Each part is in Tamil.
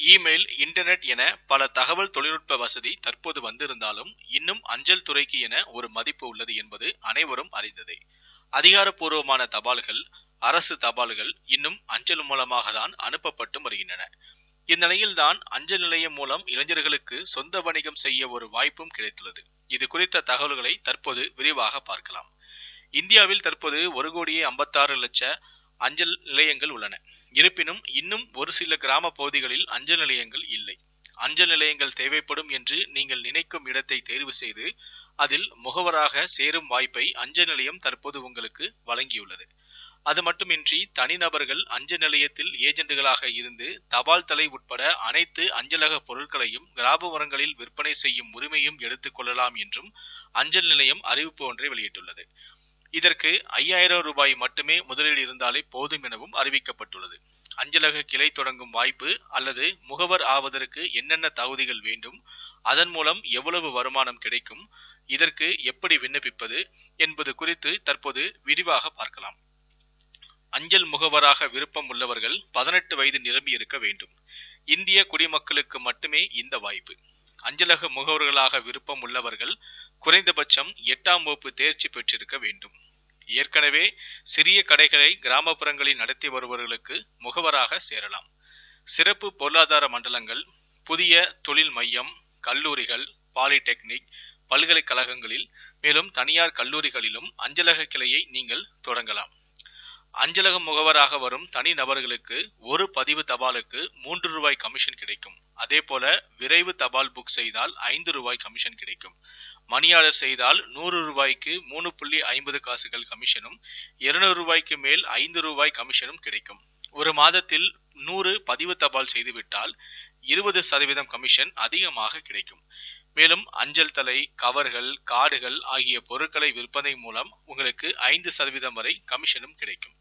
இமெயில் இன்டர்நெட் என பல தகவல் தொழில்நுட்ப வசதி தற்போது வந்திருந்தாலும் இன்னும் அஞ்சல் துறைக்கு என ஒரு மதிப்பு உள்ளது என்பது அனைவரும் அறிந்ததே அதிகாரப்பூர்வமான தபால்கள் அரசு தபால்கள் இன்னும் அஞ்சல் மூலமாக தான் அனுப்பப்பட்டு வருகின்றன இந்நிலையில்தான் அஞ்சல் நிலையம் மூலம் இளைஞர்களுக்கு சொந்த வணிகம் செய்ய ஒரு வாய்ப்பும் கிடைத்துள்ளது இது குறித்த தகவல்களை தற்போது விரிவாக பார்க்கலாம் இந்தியாவில் தற்போது ஒரு கோடியே ஐம்பத்தாறு லட்ச அஞ்சல் நிலையங்கள் உள்ளன இருப்பினும் இன்னும் ஒரு சில கிராம பகுதிகளில் அஞ்சல் நிலையங்கள் இல்லை அஞ்சல் நிலையங்கள் தேவைப்படும் என்று நீங்கள் நினைக்கும் இடத்தை தேர்வு செய்து அதில் முகவராக சேரும் வாய்ப்பை அஞ்சல் நிலையம் தற்போது உங்களுக்கு வழங்கியுள்ளது அது மட்டுமின்றி தனிநபர்கள் அஞ்சல் நிலையத்தில் ஏஜென்ட்டுகளாக இருந்து தபால் தலை உட்பட அனைத்து அஞ்சலக பொருட்களையும் கிராமப்புறங்களில் விற்பனை செய்யும் உரிமையும் எடுத்துக் கொள்ளலாம் என்றும் அஞ்சல் நிலையம் அறிவிப்பு ஒன்றை வெளியிட்டுள்ளது இதற்கு ஐயாயிரம் ரூபாய் மட்டுமே முதலீடு இருந்தாலே போதும் எனவும் அறிவிக்கப்பட்டுள்ளது அஞ்சலக கிளை தொடங்கும் வாய்ப்பு அல்லது முகவர் ஆவதற்கு என்னென்ன தகுதிகள் வேண்டும் அதன் மூலம் எவ்வளவு வருமானம் கிடைக்கும் இதற்கு எப்படி விண்ணப்பிப்பது என்பது குறித்து தற்போது விரிவாக பார்க்கலாம் அஞ்சல் முகவராக விருப்பம் உள்ளவர்கள் பதினெட்டு வயது நிரம்பி இருக்க வேண்டும் இந்திய குடிமக்களுக்கு மட்டுமே இந்த வாய்ப்பு அஞ்சலக முகவர்களாக விருப்பம் உள்ளவர்கள் குறைந்தபட்சம் எட்டாம் வகுப்பு தேர்ச்சி பெற்றிருக்க வேண்டும் ஏற்கனவே சிறிய கடைகளை கிராமப்புறங்களில் நடத்தி வருபவர்களுக்கு முகவராக சேரலாம் சிறப்பு பொருளாதார மண்டலங்கள் புதிய தொழில் மையம் கல்லூரிகள் பாலிடெக்னிக் பல்கலைக்கழகங்களில் மேலும் தனியார் கல்லூரிகளிலும் அஞ்சலக கிளையை நீங்கள் தொடங்கலாம் அஞ்சலக முகவராக வரும் தனி நபர்களுக்கு ஒரு பதிவு தபாலுக்கு மூன்று ரூபாய் கமிஷன் கிடைக்கும் அதே போல விரைவு தபால் புக் செய்தால் ஐந்து ரூபாய் கமிஷன் கிடைக்கும் மணி ஆர்டர் செய்தால் நூறு ரூபாய்க்கு மூணு புள்ளி ஐம்பது காசுகள் கமிஷனும் இருநூறு ரூபாய்க்கு மேல் ஐந்து ரூபாய் கமிஷனும் கிடைக்கும் ஒரு மாதத்தில் நூறு பதிவு தபால் செய்துவிட்டால் இருபது சதவீதம் கமிஷன் அதிகமாக கிடைக்கும் மேலும் அஞ்சல் தலை கவர்கள் கார்டுகள் ஆகிய பொருட்களை விற்பனை மூலம் உங்களுக்கு ஐந்து சதவீதம் வரை கமிஷனும் கிடைக்கும்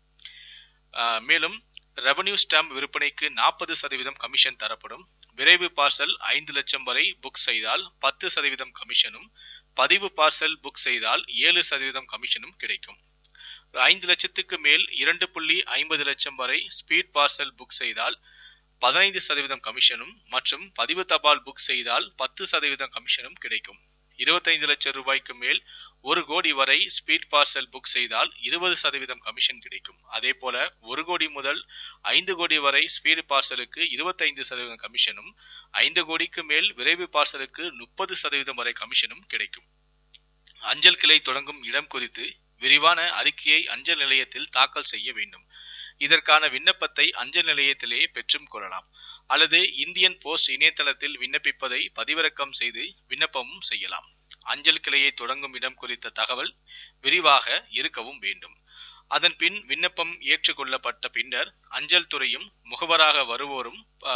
மேலும் ரெவன்யூ ஸ்டாம்ப் விற்பனைக்கு நாற்பது சதவீதம் கமிஷன் தரப்படும் விரைவு பார்சல் ஐந்து லட்சம் வரை புக் செய்தால் பத்து சதவீதம் கமிஷனும் பதிவு பார்சல் புக் செய்தால் ஏழு சதவீதம் கமிஷனும் கிடைக்கும் ஐந்து லட்சத்துக்கு மேல் இரண்டு புள்ளி ஐம்பது லட்சம் வரை ஸ்பீட் பார்சல் புக் செய்தால் பதினைந்து சதவீதம் கமிஷனும் மற்றும் பதிவு தபால் புக் செய்தால் பத்து சதவீதம் கமிஷனும் கிடைக்கும் இருபத்தைந்து லட்சம் ரூபாய்க்கு மேல் ஒரு கோடி வரை ஸ்பீட் பார்சல் புக் செய்தால் இருபது சதவீதம் கமிஷன் கிடைக்கும் அதே போல ஒரு கோடி முதல் ஐந்து கோடி வரை ஸ்பீட் பார்சலுக்கு இருபத்தைந்து சதவீதம் கமிஷனும் ஐந்து கோடிக்கு மேல் விரைவு பார்சலுக்கு முப்பது சதவீதம் வரை கமிஷனும் கிடைக்கும் அஞ்சல் கிளை தொடங்கும் இடம் குறித்து விரிவான அறிக்கையை அஞ்சல் நிலையத்தில் தாக்கல் செய்ய வேண்டும் இதற்கான விண்ணப்பத்தை அஞ்சல் நிலையத்திலேயே பெற்றும் கொள்ளலாம் அல்லது இந்தியன் போஸ்ட் இணையதளத்தில் விண்ணப்பிப்பதை பதிவிறக்கம் செய்து விண்ணப்பமும் செய்யலாம் அஞ்சல் கிளையை தொடங்கும் இடம் குறித்த தகவல் விரிவாக இருக்கவும் வேண்டும் அதன் பின் விண்ணப்பம் ஏற்றுக்கொள்ளப்பட்ட பின்னர் அஞ்சல் துறையும் முகவராக வருவோரும்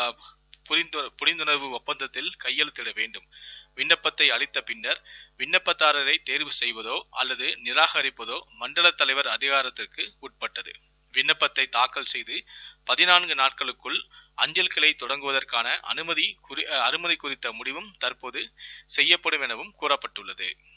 புரிந்துணர்வு ஒப்பந்தத்தில் கையெழுத்திட வேண்டும் விண்ணப்பத்தை அளித்த பின்னர் விண்ணப்பதாரரை தேர்வு செய்வதோ அல்லது நிராகரிப்பதோ மண்டல தலைவர் அதிகாரத்திற்கு உட்பட்டது விண்ணப்பத்தை தாக்கல் செய்து பதினான்கு நாட்களுக்குள் அஞ்சல் கிளை தொடங்குவதற்கான அனுமதி குறி அனுமதி குறித்த முடிவும் தற்போது செய்யப்படும் எனவும் கூறப்பட்டுள்ளது